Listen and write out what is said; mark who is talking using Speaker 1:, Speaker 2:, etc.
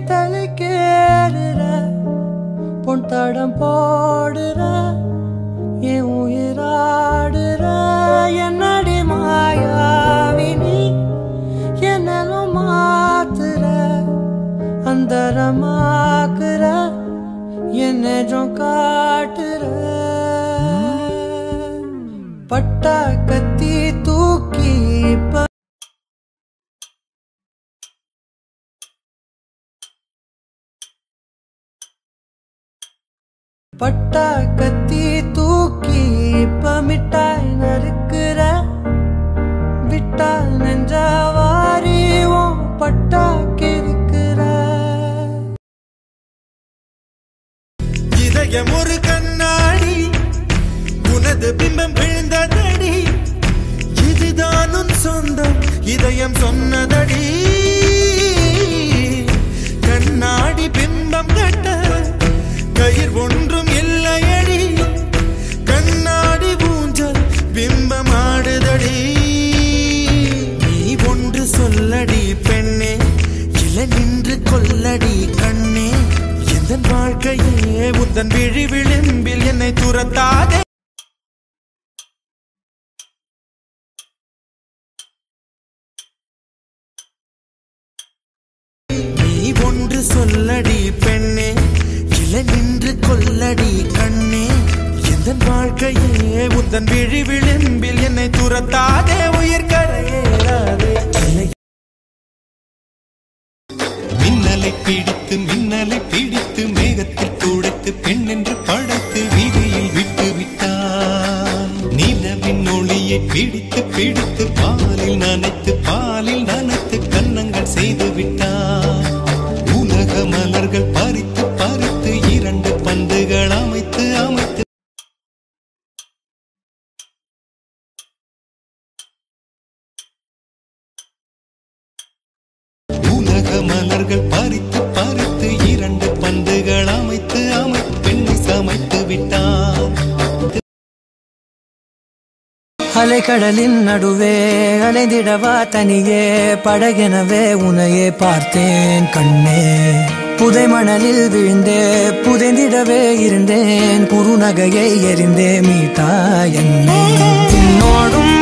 Speaker 1: தலைக்கேறுற பொன் தடம் போடுற என் உயிராடுற என்னடி மாயாவினி என்னலும் மாத்துற அந்தரமாக்குற என் நெஜம் காட்டுற பட்டா கத்தி தூக்கி இப்ப பட்டா கத்தி தூக்கி இப்ப மிட்டாய் நறுக்குற விட்டா நெஞ்சாவாரி உன் பட்டா கிறுக்குற
Speaker 2: இதயம் ஒரு கண்ணாடி உனது பிம்பம் விழுந்ததடி இதுதான் உன் சொந்தம் இதயம் சொன்னதடி கண்ணாடி பிம்பம் கட்ட கயிர் ஒன்றும் இல்லையடி கண்ணாடி ஊஞ்சல் பிம்பம் ஆடுதடி நீ ஒன்று சொல்லடி பெண்ணே இல நின்று கொல்லடி கண்ணே எந்த வாழ்க்கையே உந்தன் விழி விளிம்பில் என்னை துரத்தாதே நீ ஒன்று சொல்லடி பெண்ணே இல நின்று கொல்லடி கண்ணே எந்த வாழ்க்கையே உந்தன் விழி விளிம்பில் என்னை துரத்தாதே உயிர் கரையேறாதே என்னை
Speaker 3: மின்னலை பிடித்து மின்னலை பிடித்து மேகத்தில் துடைத்து பெண் என்று படைத்து வீதியில் விட்டு விட்டான் நிலவின் ஒளியை பிடித்து பிடித்து பாலில் நனைத்து பாலில் நனைத்து கன்னங்கள் செய்து விட்டான் உலக மலர்கள் பறித்து பறித்து இரண்டு பந்துகள் அமைத்து அமைத்து உலக மலர்கள் பறித்து பறித்து இரண்டு பந்துகள் அமைத்து அமைத்து பெண்ணை சமைத்து விட்டான்
Speaker 1: அலைக்கடலின் நடுவே அலைந்திடவா தனியே படகெனவே உனையே பார்த்தேன் கண்ணே புதை மணலில் விழுந்தே புதைந்திடவே இருந்தேன் குறுநகையை எறிந்தே மீட்டா என்னை உன்னோடும்